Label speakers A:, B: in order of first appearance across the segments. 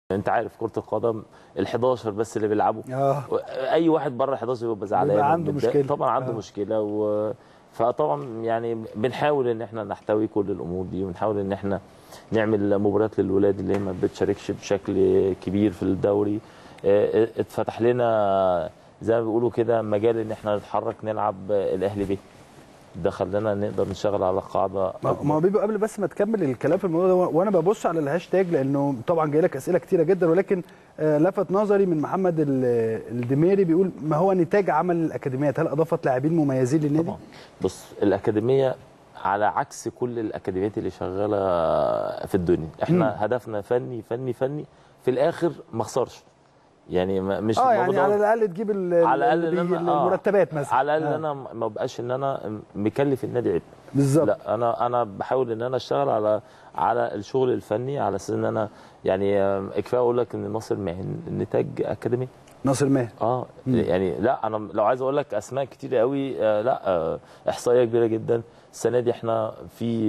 A: انت عارف كره القدم ال11 بس اللي بيلعبوا
B: اه
A: اي واحد بره ال11 بيبقى زعلان
B: بيبقى عنده
A: ومتضايق.
B: مشكلة.
A: طبعا عنده
B: آه.
A: مشكله و فطبعا يعني بنحاول ان احنا نحتوي كل الامور دي ونحاول ان احنا نعمل مباريات للولاد اللي هي ما بتشاركش بشكل كبير في الدوري اه، اتفتح لنا زي ما بيقولوا كده مجال ان احنا نتحرك نلعب الاهلي بيه ده خلانا نقدر نشتغل على قاعده
B: ما
A: أكبر.
B: ما هو بيبقى قبل بس ما تكمل الكلام في الموضوع ده وانا ببص على الهاشتاج لانه طبعا جاي لك اسئله كتيره جدا ولكن آه، لفت نظري من محمد ال- الدميري بيقول ما هو نتاج عمل الاكاديميات هل اضافت لاعبين مميزين للنادي؟
A: طبعا بص الاكاديميه على عكس كل الاكاديميات اللي شغاله في الدنيا احنا
B: مم.
A: هدفنا فني فني فني في الاخر ما خسرش يعني ما- مش
B: اه
A: ما
B: يعني
A: بدور-
B: على الاقل تجيب ال-
A: على الاقل
B: ال-
A: ان انا آه،
B: المرتبات مثلا
A: على الاقل
B: آه.
A: ان انا ما بقاش ان انا مكلف النادي عبء
B: بالظبط
A: لا انا انا بحاول ان انا اشتغل على على الشغل الفني على اساس ان انا يعني آه، كفايه اقول لك ان ناصر ماهن نتاج اكاديمي
B: ناصر ماهر
A: اه
B: مم.
A: يعني لا انا لو عايز اقول لك اسماء كتير قوي آه لا آه احصائيه كبيره جدا السنه دي احنا في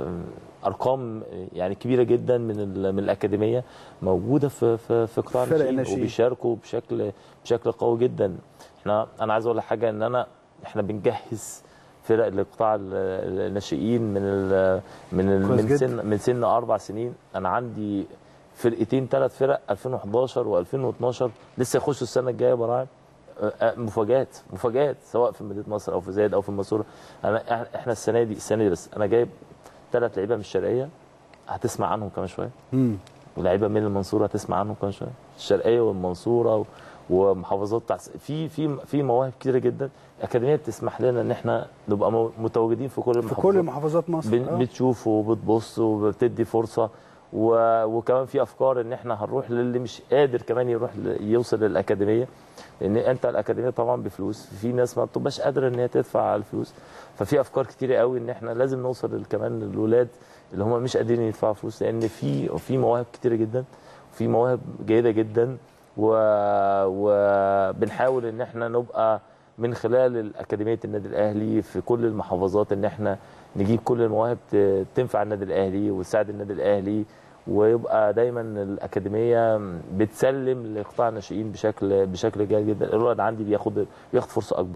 A: آه ارقام يعني كبيره جدا من ال- من الاكاديميه موجوده في في في قطاع
B: فرق
A: الناشئين
B: الناشئين.
A: وبيشاركوا بشكل بشكل قوي جدا احنا انا عايز اقول لك حاجه ان انا احنا بنجهز فرق لقطاع ال- ال- الناشئين من ال من ال
B: كويس
A: من
B: جدا.
A: سن من سن اربع سنين انا عندي فرقتين ثلاث فرق 2011 و2012 لسه يخشوا السنه الجايه براعم آه، آه، مفاجات مفاجات سواء في مدينه نصر او في زايد او في المنصوره انا إح- احنا السنه دي السنه دي بس انا جايب ثلاث لعيبه من الشرقيه هتسمع عنهم كمان شويه
B: مم.
A: ولاعيبه من المنصوره هتسمع عنهم كمان شويه الشرقيه والمنصوره و- ومحافظات بتاع في في في مواهب كتيره جدا الاكاديميه بتسمح لنا ان احنا نبقى مو- متواجدين في كل
B: في
A: المحافظات
B: كل محافظات مصر
A: بن-
B: آه.
A: بتشوف وبتبص وبتدي فرصه و... وكمان في افكار ان احنا هنروح للي مش قادر كمان يروح ل... يوصل للاكاديميه لان انت الاكاديميه طبعا بفلوس في ناس ما بتبقاش قادره ان هي تدفع الفلوس ففي افكار كتيره قوي ان احنا لازم نوصل لل- كمان للولاد اللي هم مش قادرين يدفعوا فلوس لان في في مواهب كتيره جدا في مواهب جيده جدا و... وبنحاول ان احنا نبقى من خلال اكاديميه النادي الاهلي في كل المحافظات ان احنا نجيب كل المواهب ت- تنفع النادي الاهلي وتساعد النادي الاهلي ويبقى دايما الاكاديميه بتسلم لقطاع الناشئين بشكل بشكل جيد جدا الولد عندي بياخد بياخد فرصه اكبر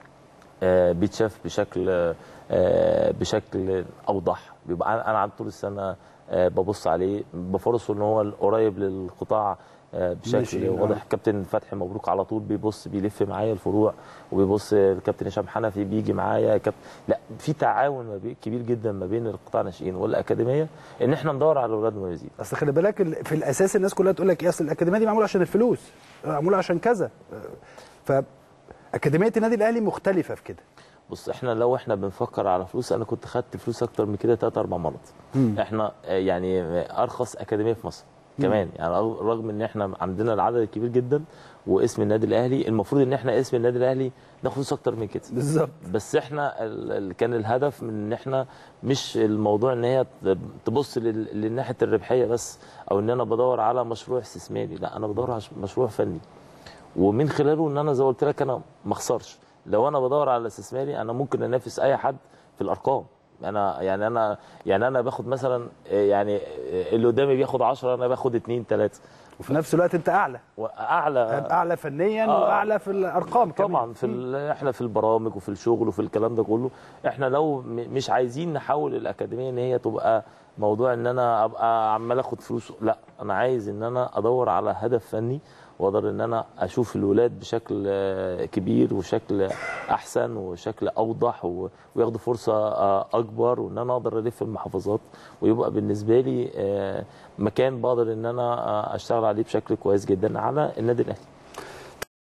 A: آه، بيتشاف بشكل آه، بشكل اوضح بيبقى انا أنا عند طول السنه آه، ببص عليه بفرصه ان هو قريب للقطاع آه، بشكل
B: ماشي،
A: واضح
B: آه.
A: كابتن فتحي مبروك على طول بيبص بيلف معايا الفروع وبيبص الكابتن هشام حنفي بيجي معايا كابتن لا في تعاون ما بين كبير جدا ما بين القطاع الناشئين والاكاديميه ان احنا ندور على اولاد مميزين
B: اصل خلي بالك ال- في الاساس الناس كلها تقول لك ايه اصل الاكاديميه دي معموله عشان الفلوس معموله عشان كذا ف اكاديميه النادي الاهلي مختلفه في كده
A: بص احنا لو احنا بنفكر على فلوس انا كنت خدت فلوس اكتر من كده ثلاث اربع مرات
B: مم.
A: احنا آه، يعني آه، ارخص اكاديميه في مصر كمان يعني رغ- رغم ان احنا عندنا العدد الكبير جدا واسم النادي الاهلي المفروض ان احنا اسم النادي الاهلي ناخد فلوس اكتر من كده
B: بالظبط
A: بس احنا ال- ال- كان الهدف من ان احنا مش الموضوع ان هي ت- تبص لل- لناحيه الربحيه بس او ان انا بدور على مشروع استثماري لا انا بدور على ش- مشروع فني ومن خلاله ان انا زي ما قلت لك انا ما اخسرش لو انا بدور على استثماري انا ممكن انافس اي حد في الارقام انا يعني انا يعني انا باخد مثلا آه، يعني آه، اللي قدامي بياخد 10 انا باخد 2 3
B: وفي نفس الوقت انت اعلى
A: واعلى
B: اعلى فنيا
A: آه.
B: واعلى في الارقام كمان
A: طبعا في ال- احنا في البرامج وفي الشغل وفي الكلام ده كله احنا لو م- مش عايزين نحول الاكاديميه ان هي تبقى موضوع ان انا ابقى عمال اخد فلوس لا انا عايز ان انا ادور على هدف فني واقدر ان انا اشوف الولاد بشكل آه، كبير وشكل احسن وشكل اوضح و- وياخدوا فرصه آه، اكبر وان انا اقدر الف المحافظات ويبقى بالنسبه لي آه، مكان بقدر ان انا آه، اشتغل عليه بشكل كويس جدا على النادي الاهلي